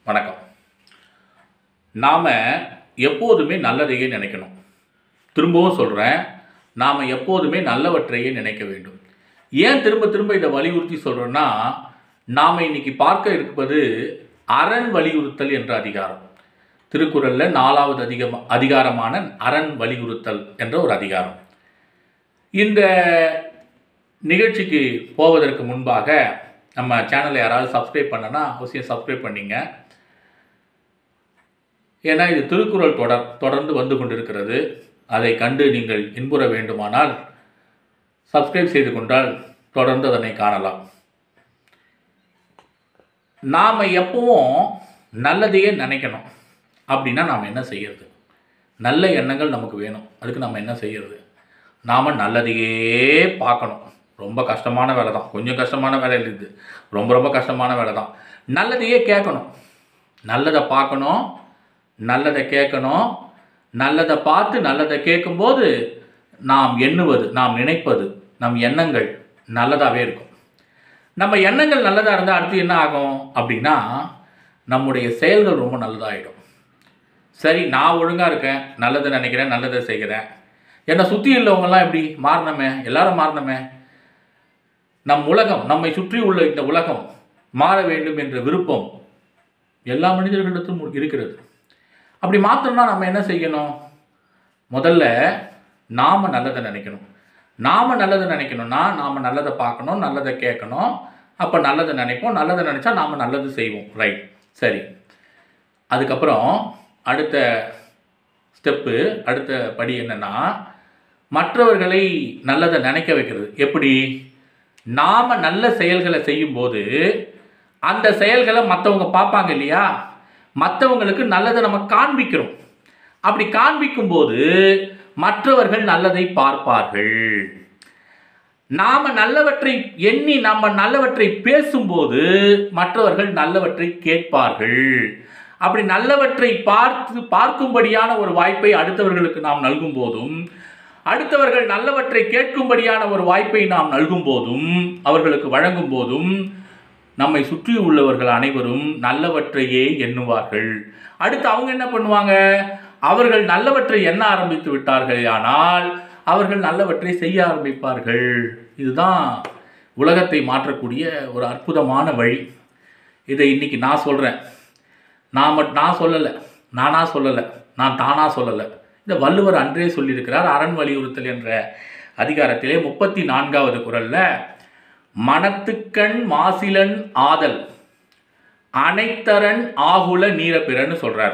வணக்கம் நாம் எப்போதுமே நல்லதையே நினைக்கணும் திரும்பவும் சொல்கிறேன் நாம் எப்போதுமே நல்லவற்றையே நினைக்க வேண்டும் ஏன் திரும்ப திரும்ப இதை வலியுறுத்தி சொல்கிறோன்னா நாம் இன்னைக்கு பார்க்க இருப்பது அரண் வலியுறுத்தல் என்ற அதிகாரம் திருக்குறளில் நாலாவது அதிகம் அதிகாரமான அரண் வலியுறுத்தல் என்ற ஒரு அதிகாரம் இந்த நிகழ்ச்சிக்கு போவதற்கு முன்பாக நம்ம சேனலை யாராவது சப்ஸ்கிரைப் பண்ணனா அவசியம் சப்ஸ்கிரைப் பண்ணிங்க ஏன்னா இது திருக்குறள் தொடர் தொடர்ந்து வந்து கொண்டிருக்கிறது அதை கண்டு நீங்கள் இன்புற வேண்டுமானால் சப்ஸ்கிரைப் செய்து கொண்டால் தொடர்ந்து அதனை காணலாம் நாம் எப்பவும் நல்லதையே நினைக்கணும் அப்படின்னா நாம் என்ன செய்யறது நல்ல எண்ணங்கள் நமக்கு வேணும் அதுக்கு நம்ம என்ன செய்யறது நாம் நல்லதையே பார்க்கணும் ரொம்ப கஷ்டமான வேலை தான் கொஞ்சம் கஷ்டமான வேலை இல்லை இது ரொம்ப ரொம்ப கஷ்டமான வேலை தான் நல்லதையே கேட்கணும் நல்லதை பார்க்கணும் நல்லதை கேட்கணும் நல்லதை பார்த்து நல்லதை கேட்கும்போது நாம் எண்ணுவது நாம் நினைப்பது நம் எண்ணங்கள் நல்லதாகவே இருக்கும் நம்ம எண்ணங்கள் நல்லதாக இருந்தால் அடுத்து என்ன ஆகும் அப்படின்னா நம்முடைய செயல்கள் ரொம்ப நல்லதாகிடும் சரி நான் ஒழுங்காக இருக்கேன் நல்லதை நினைக்கிறேன் நல்லதை செய்கிறேன் என்னை சுற்றி உள்ளவங்கெல்லாம் எப்படி மாறணுமே எல்லாரும் மாறணுமே நம் உலகம் நம்மை சுற்றி உள்ள இந்த உலகம் மாற வேண்டும் என்ற விருப்பம் எல்லா மனிதர்களிடத்தும் இருக்கிறது அப்படி மாற்றணும்னா நம்ம என்ன செய்யணும் முதல்ல நாம் நல்லதை நினைக்கணும் நாம் நல்லதை நினைக்கணும்னா நாம் நல்லதை பார்க்கணும் நல்லதை கேட்கணும் அப்போ நல்லதை நினைப்போம் நல்லதை நினச்சா நாம் நல்லது செய்வோம் ரைட் சரி அதுக்கப்புறம் அடுத்த ஸ்டெப்பு அடுத்த படி என்னன்னா மற்றவர்களை நல்லதை நினைக்க வைக்கிறது எப்படி நாம் நல்ல செயல்களை செய்யும்போது அந்த செயல்களை மற்றவங்க பார்ப்பாங்க இல்லையா மற்றவங்களுக்கு நல்லதை நம்ம காண்பிக்கிறோம் அப்படி காண்பிக்கும்போது மற்றவர்கள் நல்லதை பார்ப்பார்கள் நாம நல்லவற்றை எண்ணி நம்ம நல்லவற்றை பேசும்போது மற்றவர்கள் நல்லவற்றை கேட்பார்கள் அப்படி நல்லவற்றை பார்த்து பார்க்கும்படியான ஒரு வாய்ப்பை அடுத்தவர்களுக்கு நாம் நல்கும் போதும் அடுத்தவர்கள் நல்லவற்றை கேட்கும்படியான ஒரு வாய்ப்பை நாம் நல்கும் போதும் அவர்களுக்கு வழங்கும் போதும் நம்மை சுற்றி உள்ளவர்கள் அனைவரும் நல்லவற்றையே எண்ணுவார்கள் அடுத்து அவங்க என்ன பண்ணுவாங்க அவர்கள் நல்லவற்றை எண்ண ஆரம்பித்து விட்டார்கள் ஆனால் அவர்கள் நல்லவற்றை செய்ய ஆரம்பிப்பார்கள் இதுதான் உலகத்தை மாற்றக்கூடிய ஒரு அற்புதமான வழி இதை இன்னைக்கு நான் சொல்கிறேன் நான் மட் நான் சொல்லலை நானா சொல்லலை நான் தானா சொல்லலை இந்த வள்ளுவர் அன்றே சொல்லியிருக்கிறார் அரண் வலியுறுத்தல் என்ற அதிகாரத்திலே முப்பத்தி நான்காவது குரலில் மனத்துக்கண் மாசிலன் ஆதல் அனைத்தரன் ஆகுல நீரப்பிறன்னு சொல்கிறார்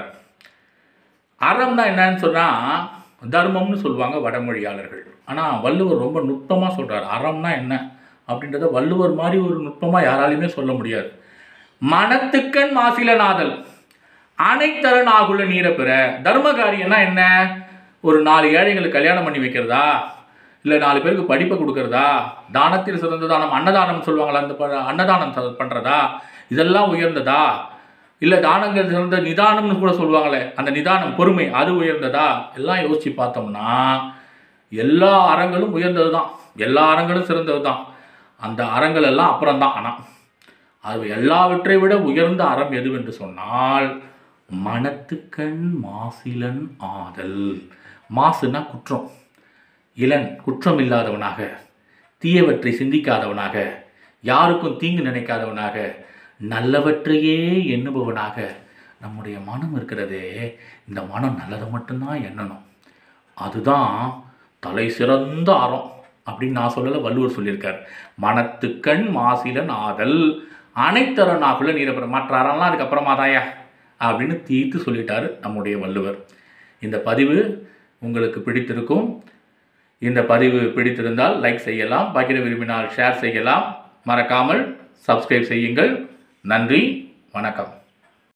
அறம்னா என்னன்னு சொன்னால் தர்மம்னு சொல்லுவாங்க வடமொழியாளர்கள் ஆனால் வள்ளுவர் ரொம்ப நுட்பமாக சொல்கிறார் அறம்னா என்ன அப்படின்றத வள்ளுவர் மாதிரி ஒரு நுட்பமாக யாராலையுமே சொல்ல முடியாது மனத்துக்கண் மாசிலனாதல் அனைத்தரன் ஆகுல நீரப்பிற தர்ம காரியம்னா என்ன ஒரு நாலு ஏழைங்களுக்கு கல்யாணம் பண்ணி வைக்கிறதா இல்லை நாலு பேருக்கு படிப்பை கொடுக்கறதா தானத்தில் சிறந்த தானம் அன்னதானம் சொல்லுவாங்களா அந்த ப- அன்னதானம் ச- பண்றதா இதெல்லாம் உயர்ந்ததா இல்லை தானங்கள் சிறந்த நிதானம்னு கூட சொல்லுவாங்களே அந்த நிதானம் பொறுமை அது உயர்ந்ததா எல்லாம் யோசிச்சு பார்த்தோம்னா எல்லா அறங்களும் உயர்ந்தது தான் எல்லா அறங்களும் சிறந்தது தான் அந்த அறங்கள் எல்லாம் அப்புறம்தான் ஆனால் அது எல்லாவற்றை விட உயர்ந்த அறம் எதுவென்று சொன்னால் மனத்துக்கண் மாசிலன் ஆதல் மாசுனா குற்றம் இளன் குற்றம் இல்லாதவனாக தீயவற்றை சிந்திக்காதவனாக யாருக்கும் தீங்கு நினைக்காதவனாக நல்லவற்றையே எண்ணுபவனாக நம்முடைய மனம் இருக்கிறதே இந்த மனம் நல்லதை மட்டும்தான் எண்ணணும் அதுதான் தலை சிறந்த அறம் அப்படின்னு நான் சொல்லலை வள்ளுவர் சொல்லியிருக்கார் மனத்துக்கண் மாசிலன் ஆதல் அனைத்தரனாகுள்ள நீரப்புறம் மற்ற அறம்லாம் அதுக்கப்புறமா தாயா அப்படின்னு தீர்த்து சொல்லிட்டாரு நம்முடைய வள்ளுவர் இந்த பதிவு உங்களுக்கு பிடித்திருக்கும் இந்த பதிவு பிடித்திருந்தால் லைக் செய்யலாம் பகிர விரும்பினால் ஷேர் செய்யலாம் மறக்காமல் சப்ஸ்கிரைப் செய்யுங்கள் நன்றி வணக்கம்